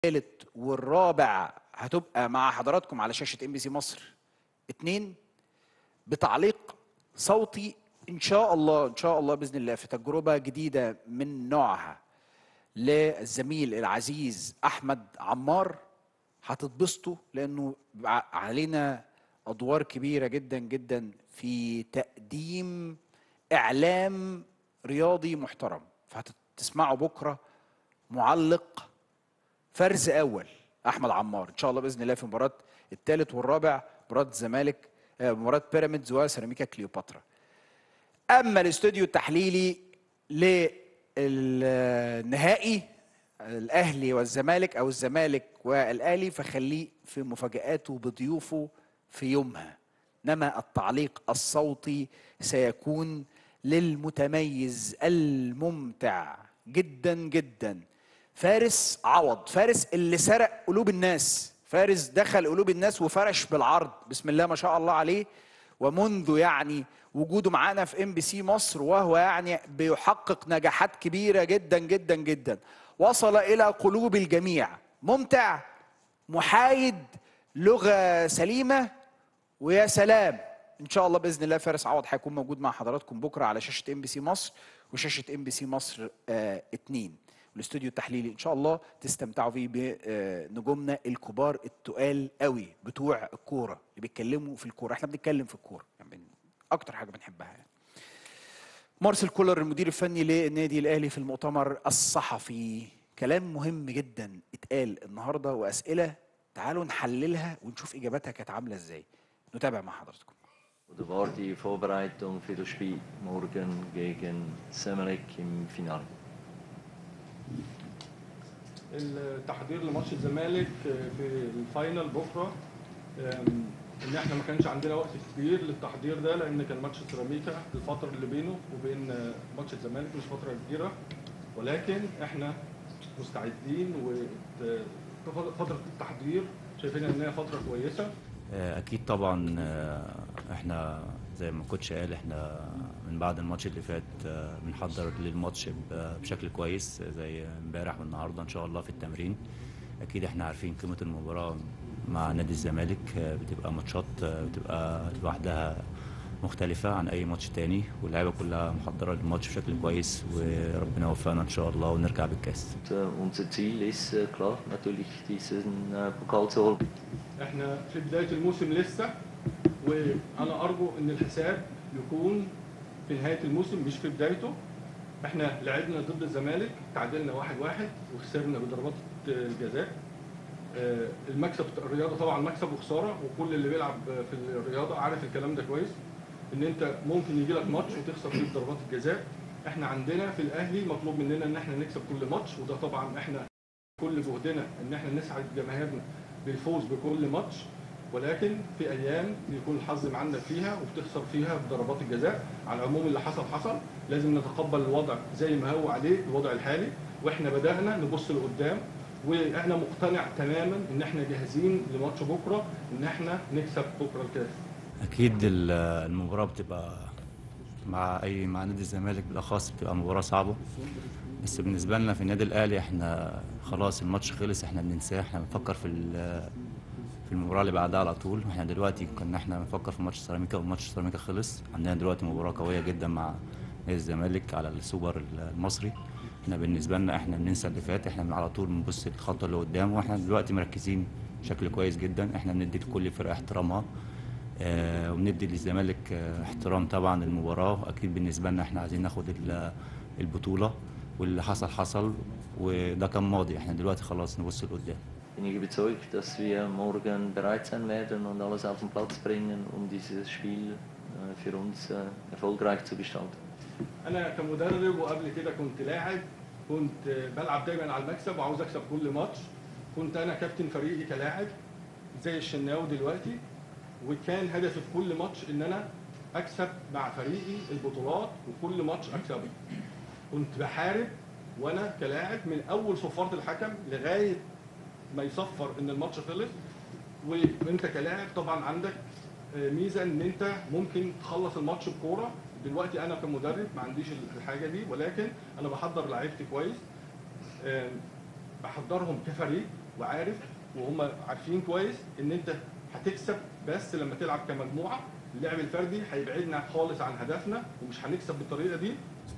الثالث والرابع هتبقى مع حضراتكم على شاشة ام بي سي مصر اتنين بتعليق صوتي ان شاء الله ان شاء الله باذن الله في تجربة جديدة من نوعها للزميل العزيز احمد عمار هتتبسطوا لانه بيبقى علينا ادوار كبيرة جدا جدا في تقديم اعلام رياضي محترم فهتسمعوا بكره معلق فرز اول احمد عمار ان شاء الله باذن الله في مباراه الثالث والرابع مباراه الزمالك آه، مباراه بيراميدز وسيراميكا كليوباترا اما الاستوديو التحليلي للنهائي الاهلي والزمالك او الزمالك والاهلي فخليه في مفاجاته بضيوفه في يومها انما التعليق الصوتي سيكون للمتميز الممتع جدا جدا فارس عوض فارس اللي سرق قلوب الناس فارس دخل قلوب الناس وفرش بالعرض بسم الله ما شاء الله عليه ومنذ يعني وجوده معانا في ام بي سي مصر وهو يعني بيحقق نجاحات كبيره جدا جدا جدا وصل الى قلوب الجميع ممتع محايد لغه سليمه ويا سلام ان شاء الله باذن الله فارس عوض هيكون موجود مع حضراتكم بكره على شاشه ام بي سي مصر وشاشه ام بي سي مصر 2 والاستوديو التحليلي ان شاء الله تستمتعوا فيه بنجومنا الكبار التقال قوي بتوع الكوره اللي بيتكلموا في الكوره احنا بنتكلم في الكوره يعني اكتر حاجه بنحبها يعني. مارسيل كولر المدير الفني للنادي الاهلي في المؤتمر الصحفي كلام مهم جدا اتقال النهارده واسئله تعالوا نحللها ونشوف اجاباتها كانت عامله ازاي نتابع مع حضراتكم Oder war die Vorbereitung für das Spiel morgen gegen Semerek im Finale? التحضير لماتش الزمالك في الفاينل بكره أم، ان احنا ما كانش عندنا وقت كبير للتحضير ده لان كان ماتش سيراميكا الفتره اللي بينه وبين آه، ماتش الزمالك مش فتره كبيره ولكن احنا مستعدين وفتره التحضير شايفين ان هي فتره كويسه اكيد طبعا آه، احنا زي ما الكوتش قال احنا من بعد الماتش اللي فات آه، بنحضر للماتش ب- بشكل كويس زي امبارح والنهارده ان شاء الله في التمرين اكيد احنا عارفين قيمه المباراه مع نادي الزمالك آه، بتبقى ماتشات آه، بتبقى لوحدها مختلفة عن أي ماتش تاني واللعيبة كلها محضرة للماتش بشكل كويس وربنا يوفقنا إن شاء الله ونرجع بالكاس. Und, äh, unser Ziel ist äh, klar, natürlich diesen äh, Pokal zu holen. احنا في بدايه الموسم لسه وانا ارجو ان الحساب يكون في نهايه الموسم مش في بدايته احنا لعبنا ضد الزمالك تعادلنا واحد واحد وخسرنا بضربات الجزاء آه، المكسب الرياضه طبعا مكسب وخساره وكل اللي بيلعب في الرياضه عارف الكلام ده كويس ان انت ممكن يجي لك ماتش وتخسر فيه بضربات الجزاء احنا عندنا في الاهلي مطلوب مننا ان احنا نكسب كل ماتش وده طبعا احنا كل جهدنا ان احنا نسعد جماهيرنا بالفوز بكل ماتش ولكن في ايام يكون الحظ معانا فيها وبتخسر فيها بضربات الجزاء على العموم اللي حصل حصل لازم نتقبل الوضع زي ما هو عليه الوضع الحالي واحنا بدانا نبص لقدام واحنا مقتنع تماما ان احنا جاهزين لماتش بكره ان احنا نكسب بكره الكاس أكيد ال- المباراة بتبقى مع أي مع نادي الزمالك بالأخص بتبقى مباراة صعبة بس بالنسبة لنا في النادي الأهلي إحنا خلاص الماتش خلص إحنا بننساه إحنا بنفكر في ال- في المباراة اللي بعدها على طول إحنا دلوقتي كنا إحنا بنفكر في ماتش سيراميكا وماتش سيراميكا خلص عندنا دلوقتي مباراة قوية جدا مع نادي الزمالك على السوبر المصري إحنا بالنسبة لنا إحنا بننسى اللي فات إحنا على طول بنبص الخطوة اللي قدام وإحنا دلوقتي مركزين بشكل كويس جدا إحنا بندي لكل فرقة احترامها آه، وبندي للزمالك آه، احترام طبعا المباراة وأكيد بالنسبة لنا احنا عايزين ناخد ال- البطولة واللي حصل حصل وده كان ماضي احنا دلوقتي خلاص نبص لقدام Bin ich überzeugt, dass wir morgen bereit sein werden und alles auf den Platz bringen, um dieses Spiel äh, für uns äh, erfolgreich zu gestalten. انا كمدرب وقبل كده كنت لاعب كنت بلعب دايما على المكسب وعاوز اكسب كل ماتش كنت انا كابتن فريقي كلاعب زي الشناوي دلوقتي وكان هدفي في كل ماتش ان انا اكسب مع فريقي البطولات وكل ماتش اكسبه كنت بحارب وانا كلاعب من اول صفاره الحكم لغايه ما يصفر ان الماتش خلص وانت كلاعب طبعا عندك آه، ميزه ان انت ممكن تخلص الماتش بكوره دلوقتي انا كمدرب ما عنديش الحاجه دي ولكن انا بحضر لعيبتي كويس آه، بحضرهم كفريق وعارف وهم عارفين كويس ان انت هتكسب بس لما تلعب كمجموعه اللعب الفردي هيبعدنا خالص عن هدفنا ومش هنكسب بالطريقه دي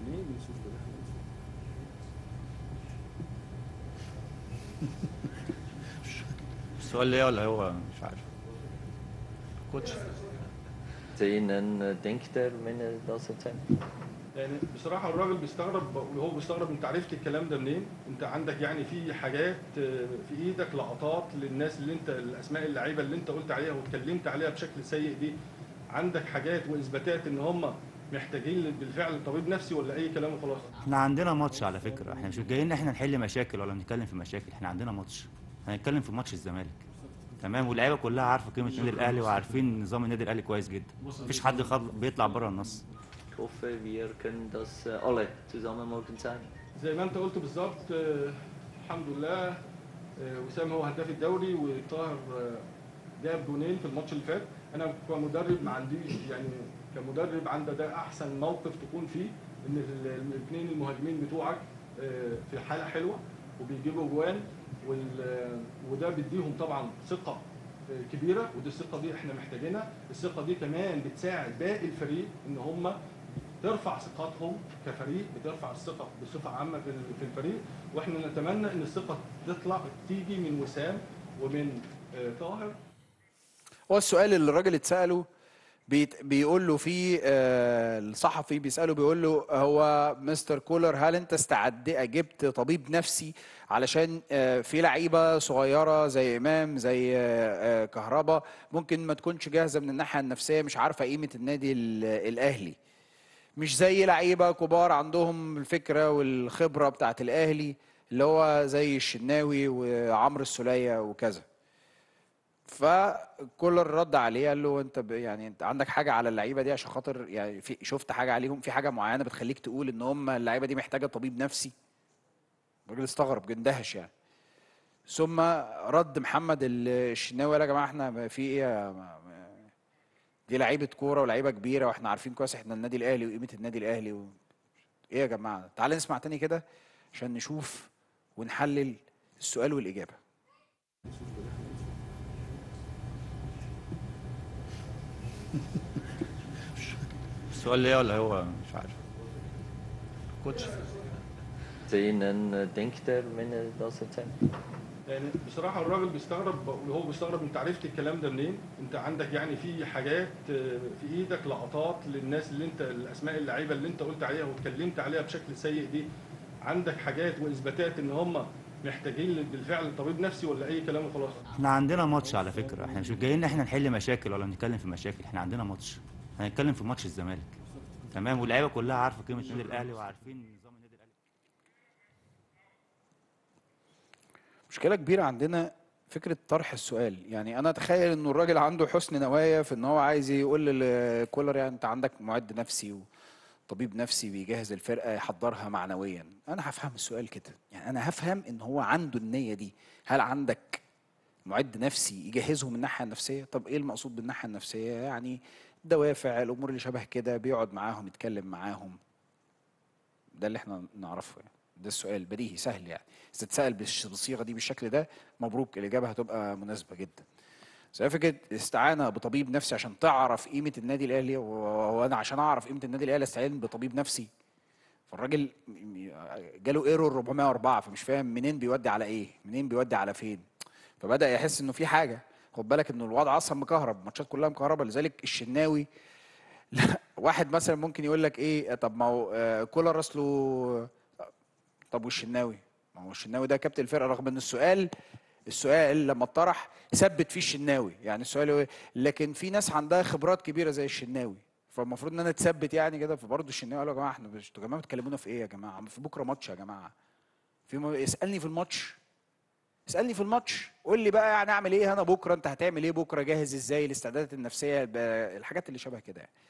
السؤال ليه ولا هو مش عارف كوتش Ihnen denkt er, wenn er das erzählt? يعني بصراحه الراجل بيستغرب وهو بيستغرب انت عرفت الكلام ده منين؟ انت عندك يعني في حاجات آه، في ايدك لقطات للناس اللي انت الاسماء اللعيبه اللي انت قلت عليها واتكلمت عليها بشكل سيء دي عندك حاجات واثباتات ان هم محتاجين بالفعل طبيب نفسي ولا اي كلام وخلاص؟ احنا عندنا ماتش على فكره احنا مش جايين ان احنا نحل مشاكل ولا نتكلم في مشاكل احنا عندنا ماتش هنتكلم في ماتش الزمالك تمام واللعيبه كلها عارفه قيمه النادي الاهلي وعارفين نظام النادي الاهلي كويس جدا مفيش حد خل... بيطلع بره النص Ich hoffe, wir können das äh, alle zusammen morgen zeigen. زي ما انت قلت بالظبط آه، الحمد لله آه، وسام هو هداف الدوري وطاهر آه، جاب جونين في الماتش اللي فات انا كمدرب ما عنديش يعني كمدرب عندك ده احسن موقف تكون فيه ان الاثنين المهاجمين بتوعك آه، في حاله حلوه وبيجيبوا جوان وال- آه، وده بيديهم طبعا ثقه آه، كبيره ودي الثقه دي احنا محتاجينها الثقه دي كمان بتساعد باقي الفريق ان هم ترفع ثقتهم كفريق بترفع الثقه بصفه عامه في في الفريق واحنا نتمنى ان الثقه تطلع تيجي من وسام ومن آه، طاهر هو السؤال اللي الراجل اتساله بيت بيقول له فيه آه، الصحفي بيساله بيقول له هو مستر كولر هل انت استعد جبت طبيب نفسي علشان آه، في لعيبه صغيره زي امام زي آه، آه، كهربا ممكن ما تكونش جاهزه من الناحيه النفسيه مش عارفه قيمه النادي ال- الاهلي مش زي لعيبه كبار عندهم الفكره والخبره بتاعت الاهلي اللي هو زي الشناوي وعمرو السوليه وكذا فكولر رد عليه قال له انت ب- يعني انت عندك حاجه على اللعيبه دي عشان خاطر يعني في شفت حاجه عليهم في حاجه معينه بتخليك تقول ان هم اللعيبه دي محتاجه طبيب نفسي الراجل استغرب اندهش يعني ثم رد محمد الشناوي قال يا جماعه احنا في ايه يا- ما- ما- دي لعيبه كوره ولعيبه كبيره واحنا عارفين كويس احنا النادي الاهلي وقيمه النادي الاهلي و... ايه يا جماعه تعال نسمع تاني كده عشان نشوف ونحلل السؤال والاجابه السؤال ليه ولا هو مش عارف كوتش Ihnen denkt er, wenn er das erzählt? يعني بصراحه الراجل بيستغرب وهو بيستغرب انت عرفت الكلام ده منين؟ انت عندك يعني في حاجات آه، في ايدك لقطات للناس اللي انت الاسماء اللعيبه اللي انت قلت عليها واتكلمت عليها بشكل سيء دي عندك حاجات واثباتات ان هم محتاجين بالفعل طبيب نفسي ولا اي كلام وخلاص؟ احنا عندنا ماتش على فكره احنا مش جايين ان احنا نحل مشاكل ولا نتكلم في مشاكل احنا عندنا ماتش هنتكلم في ماتش الزمالك تمام واللعيبه كلها عارفه قيمه النادي الاهلي وعارفين نظام النادي الاهلي مشكلة كبيرة عندنا فكرة طرح السؤال يعني أنا أتخيل إنه الراجل عنده حسن نوايا في إن هو عايز يقول لكولر يعني أنت عندك معد نفسي وطبيب نفسي بيجهز الفرقة يحضرها معنويا أنا هفهم السؤال كده يعني أنا هفهم إن هو عنده النية دي هل عندك معد نفسي يجهزه من الناحية النفسية طب إيه المقصود بالناحية النفسية يعني دوافع الأمور اللي شبه كده بيقعد معاهم يتكلم معاهم ده اللي احنا نعرفه يعني ده السؤال بديهي سهل يعني اذا اتسال بالش- بالصيغه دي بالشكل ده مبروك الاجابه هتبقى مناسبه جدا زي فكره استعانه بطبيب نفسي عشان تعرف قيمه النادي الاهلي و- وانا عشان اعرف قيمه النادي الاهلي استعين بطبيب نفسي فالراجل م- م- جاله ايرور 404 فمش فاهم منين بيودي على ايه منين بيودي على فين فبدا يحس انه في حاجه خد بالك انه الوضع اصلا مكهرب الماتشات كلها مكهربه لذلك الشناوي لا واحد مثلا ممكن يقول لك ايه طب ما هو آه، كولر اصله طب والشناوي ما هو الشناوي ده كابتن الفرقه رغم ان السؤال السؤال لما اتطرح ثبت فيه الشناوي يعني السؤال هو لكن في ناس عندها خبرات كبيره زي الشناوي فالمفروض ان انا اتثبت يعني كده فبرضه الشناوي قالوا يا جماعه احنا مش- انتوا يا جماعه بتكلمونا في ايه يا جماعه في بكره ماتش يا جماعه في م... اسالني في الماتش اسالني في الماتش قول لي بقى يعني اعمل ايه انا بكره انت هتعمل ايه بكره جاهز ازاي الاستعدادات النفسيه ب- الحاجات اللي شبه كده يعني.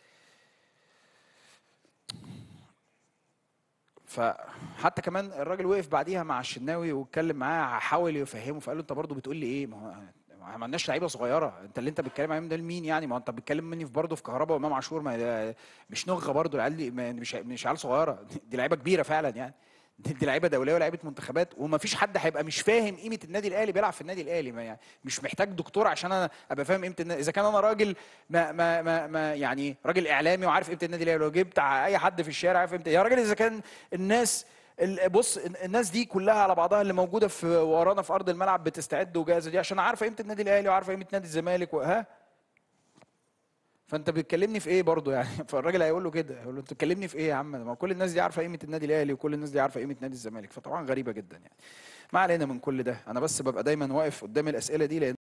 فحتى كمان الراجل وقف بعديها مع الشناوي واتكلم معاه حاول يفهمه فقال له انت برضه بتقول لي ايه ما هو ما عملناش لعيبه صغيره انت اللي انت بتتكلم عليهم ده لمين يعني ما هو انت بتتكلم مني في برضه في كهربا وامام عاشور ما ده مش نغه برضه العيال دي ما- مش مش عيال صغيره دي لعيبه كبيره فعلا يعني دي لعيبه دوليه ولاعيبه منتخبات ومفيش حد هيبقى مش فاهم قيمه النادي الاهلي بيلعب في النادي الاهلي ما يعني مش محتاج دكتور عشان انا ابقى فاهم قيمه النادي اذا كان انا راجل ما ما ما, ما يعني راجل اعلامي وعارف قيمه النادي الاهلي لو جبت ع- اي حد في الشارع عارف قيمه يا راجل اذا كان الناس ال- بص الناس دي كلها على بعضها اللي موجوده في ورانا في ارض الملعب بتستعد وجاهزه دي عشان عارفه قيمه النادي الاهلي وعارفه قيمه نادي الزمالك وها فانت بتكلمني في ايه برضه يعني فالراجل هيقول له كده هيقول له انت بتكلمني في ايه يا عم ما كل الناس دي عارفه قيمه النادي الاهلي وكل الناس دي عارفه قيمه نادي الزمالك فطبعا غريبه جدا يعني ما علينا من كل ده انا بس ببقى دايما واقف قدام الاسئله دي لان